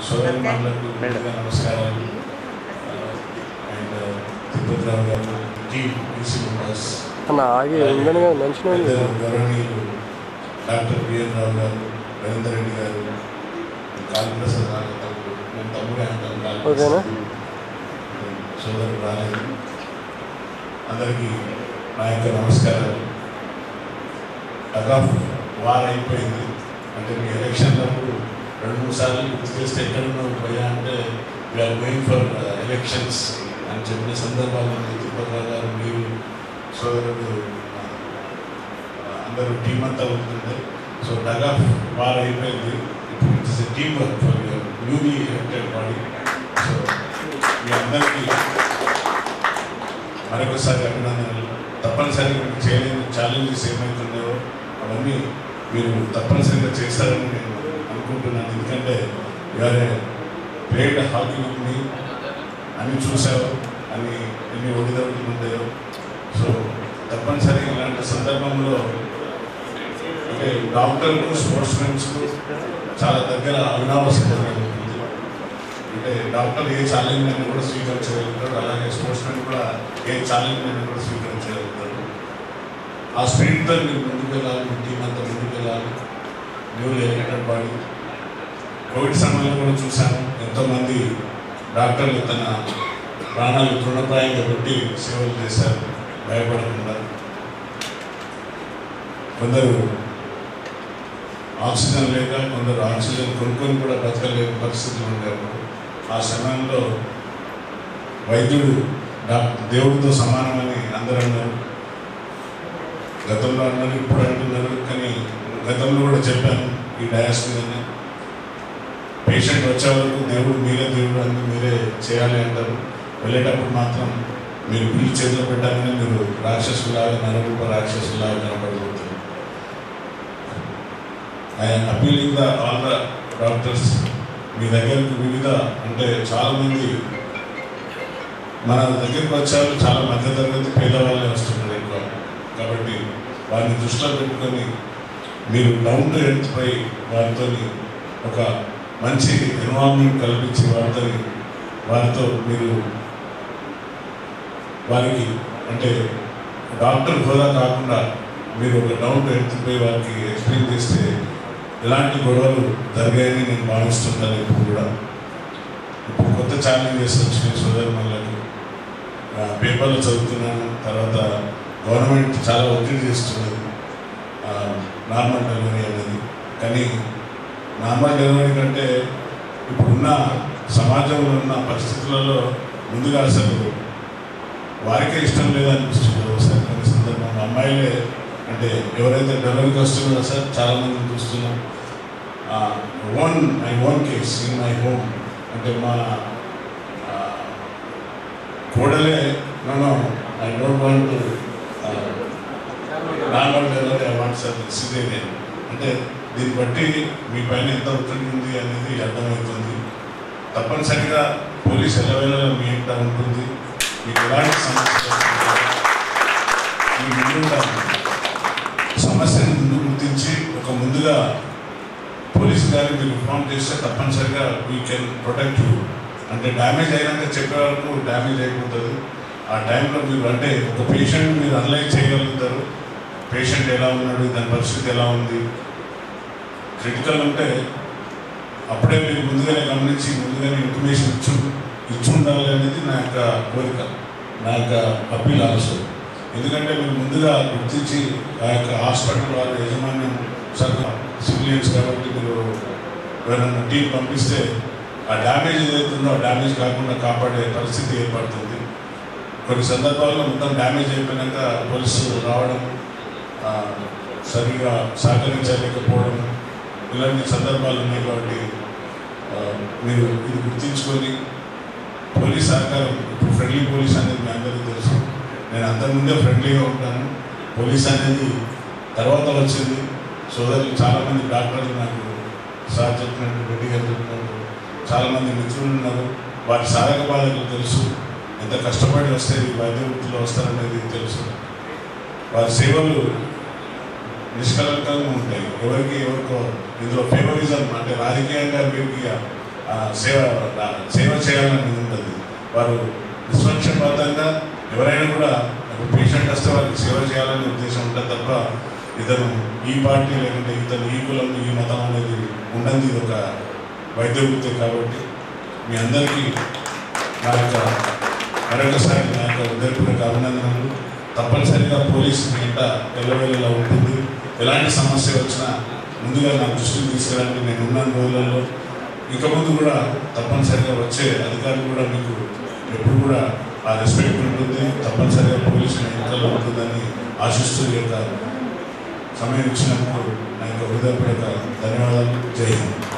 సోదరి మండలకు ముందుగా నమస్కారాలు అండ్ తిరుపతిరావు గారు టీమ్ ఈసీ మెంబర్స్ అన్న ఆగి ఉందని కదా మెన్షన్ అయింది కదా గౌరవనీయులు డాక్టర్ బిఎన్ రావు గారు రవీందర్ రెడ్డి గారు కాళీప్రసాద్ గారు నేను తమ్ముడే అంటాను ఓకేనా? సోదరుడు రాలేదు అందరికీ నా యొక్క నమస్కారాలు అగాఫ్ వార్ అయిపోయింది అంటే మీ ఎలక్షన్లప్పుడు రెండు మూడు సార్లు గుర్తు చేస్తే ఎక్కడున్నావు పోయా అంటే వీఆర్ గోయింగ్ ఫర్ ఎలక్షన్స్ అని చెప్పిన సందర్భాల్లో తిరుపతిరావు గారు మీరు సోదరుడు ఆ, అందరూ టీం అంతా ఉంటుంది సో డగా వార్ అయిపోయింది ఇప్పుడు it's team work for your newly elected body so మీ అందరికీ మరొకసారి అభినందనలు తప్పనిసరిగా మీకు చేయలేని ఛాలెంజెస్ ఏమవుతున్నాయో అవన్నీ మీరు తప్పనిసరిగా చేస్తారని నేను అనుకుంటున్నాను ఎందుకంటే ఇవాళ ప్లేడ్ హాకీ మీ అన్ని చూసావు అని ఎన్ని ఒడిదొడుకులు ఉంటాయో సో తప్పనిసరిగా ఇలాంటి సందర్భంలో అంటే డాక్టర్లు స్పోర్ట్స్ మెన్స్కు చాలా దగ్గర అవినావసరం జరుగుతుంది అంటే డాక్టర్ ఏ ఛాలెంజ్ అని కూడా స్వీకరించగలుగుతాడు అలాగే స్పోర్ట్స్ మెన్ కూడా ఏ ఛాలెంజ్ అని కూడా స్వీకరించగలుగుతాడు ఆ స్పిరిట్తో మీరు ముందుకు వెళ్ళాలి మీ టీం అంతా ముందుకు వెళ్ళాలి న్యూ ఎలక్టెడ్ బాడీ కోవిడ్ సమయంలో కూడా చూశాను ఎంతోమంది డాక్టర్లు తన ప్రాణాలు తృణప్రాయంగా పెట్టి సేవలు చేశారు భయపడకుండా కొందరు ఆక్సిజన్ లేక కొందరు ఆక్సిజన్ కొనుక్కొని కూడా బతకలేని పరిస్థితులు ఉండేవారు ఆ సమయంలో వైద్యుడు డాక్ దేవుడితో సమానమని అందరూ అన్నారు గతంలో అన్నారు ఇప్పుడు అంటున్నారు కానీ గతంలో కూడా చెప్పాను ఈ డయాస్ మీదనే పేషెంట్ వచ్చే వరకు దేవుడు మీరే దేవుడు అని మీరే చేయాలి అంటారు వెళ్ళేటప్పుడు మాత్రం మీరు పిల్లి చేతిలో పెట్టాలని మీరు రాక్షసులాగా నరరూప రాక్షసులాగా కనపడబోతున్నారు I'm appealing the all the doctors మీ దగ్గరకు వివిధ అంటే చాలామంది మన దగ్గరికి వచ్చారు చాలా మధ్యతరగతి పేదవాళ్ళే వస్తున్నారు ఎక్కువ కాబట్టి వారిని దృష్టిలో పెట్టుకొని మీరు డౌన్ టు ఎర్త్ పై వారితో ఒక మంచి ఎన్వాల్వ్మెంట్ కల్పించి వారితో వారితో మీరు వారికి అంటే డాక్టర్ హోదా కాకుండా మీరు ఒక డౌన్ టు ఎర్త్ పై వారికి ఎక్స్ప్లెయిన్ చేస్తే ఎలాంటి గొడవలు జరిగాయని నేను భావిస్తున్నాను ఇప్పుడు కూడా ఇప్పుడు కొత్త ఛాలెంజెస్ వచ్చినాయి సోదరులకు పేపర్లో చదువుతున్నాను తర్వాత గవర్నమెంట్ చాలా ఒత్తిడి చేస్తున్నది నార్మల్ డెలివరీ అనేది కానీ నార్మల్ డెలివరీ కంటే ఇప్పుడున్న సమాజంలో ఉన్న పరిస్థితులలో ముందుగా అసలు వారికే ఇష్టం లేదనిపిస్తుంది ఒకసారి కొన్ని సందర్భంలో అమ్మాయిలే అంటే ఎవరైతే డెలివరీకి వస్తున్నారో సార్ చాలామంది చూస్తున్నాం own my own case in my home అంటే మా ఆ, కోడలే నన్ను I don't want normal delivery I want sir caesarean అంటే దీన్ని బట్టి మీ పైన ఎంత ఒత్తిడి ఉంది అనేది అర్థమవుతుంది తప్పనిసరిగా పోలీస్ ఎలవేళలో మీ ఇంట ఉంటుంది మీకు ఎలాంటి సమస్య లేకుండా మీ ముందుగా సమస్యను ముందు గుర్తించి ఒక ముందుగా పోలీస్ గారికి మీరు ఇన్ఫార్మ్ చేస్తే తప్పనిసరిగా వీ కెన్ ప్రొటెక్ట్ యూ అంటే డ్యామేజ్ అయినాక చెప్పే వరకు డ్యామేజ్ అయిపోతుంది ఆ టైంలో మీరు అంటే ఒక పేషెంట్ మీరు అనలైజ్ చేయగలుగుతారు పేషెంట్ ఎలా ఉన్నాడు దాని పరిస్థితి ఎలా ఉంది క్రిటికల్ ఉంటే అప్పుడే మీరు ముందుగానే గమనించి ముందుగానే ఇన్ఫర్మేషన్ ఇచ్చు ఇచ్చుండాలి అనేది నా యొక్క కోరిక నా యొక్క అప్పీల్ ఆల్సో ఎందుకంటే మీరు ముందుగా గుర్తించి ఆ యొక్క హాస్పిటల్ వారి యజమాన్యం సార్ సివిలియన్స్ కాబట్టి మీరు ఎవరైనా టీం పంపిస్తే ఆ డ్యామేజ్ ఏదైతుందో ఆ డ్యామేజ్ కాకుండా కాపాడే పరిస్థితి ఏర్పడుతుంది కొన్ని సందర్భాల్లో మొత్తం డ్యామేజ్ అయిపోయినాక పోలీసులు రావడం ఆ, సరిగా సహకరించలేకపోవడం ఇలాంటి సందర్భాలు ఉన్నాయి కాబట్టి ఆ, మీరు ఇది గుర్తించుకొని పోలీస్ సహకారం ఇప్పుడు ఫ్రెండ్లీ పోలీస్ అనేది మీ అందరికీ తెలుసు నేను అంతకుముందే ఫ్రెండ్లీగా ఉంటాను పోలీస్ అనేది తర్వాత వచ్చింది సోదరులు చాలామంది డాక్టర్లు నాకు సార్ చెప్పినట్టు రెడ్డి గారు చెప్పినట్టు చాలామంది మిత్రులు ఉన్నారు వారి సాధక బాధలు తెలుసు ఎంత కష్టపడి వస్తే ఈ వైద్య వృత్తిలో వస్తారనేది తెలుసు వారి సేవలు నిష్కలంకంగా ఉంటాయి ఎవరికి ఎవరికో ఇందులో ఫేవరిజం అంటే రాజకీయంగా వీరికి ఆ, సేవ ఆ, సేవ చేయాలని ఉంటుంది వారు నిష్పక్షపాతంగా ఎవరైనా కూడా ఒక పేషెంట్ వస్తే వారికి సేవ చేయాలనే ఉద్దేశం ఉంటుంది తప్ప ఇతను ఈ పార్టీ లేకుంటే ఇతను ఈ కులం ఈ మతం అనేది ఉండదు ఇది ఒక వైద్య వృత్తి కాబట్టి మీ అందరికీ నా యొక్క మరొకసారి నా యొక్క హృదయపూర్వక అభినందనలు తప్పనిసరిగా పోలీసు మీ ఇంట ఎల్లవేళలా ఉంటుంది ఎలాంటి సమస్య వచ్చినా ముందుగా నా దృష్టికి తీసుకురండి నేను ఉన్న రోజులలో ఇక ముందు కూడా తప్పనిసరిగా వచ్చే అధికారులు కూడా మీకు ఎప్పుడు కూడా ఆ రెస్పెక్ట్ ఉంటుంది తప్పనిసరిగా పోలీసు మీ ఇంట్లో ఉంటుందని ఆశిస్తూ ఈ యొక్క సమయం ఇచ్చినందుకు నా యొక్క హృదయపూర్వక ధన్యవాదాలు జై హింద్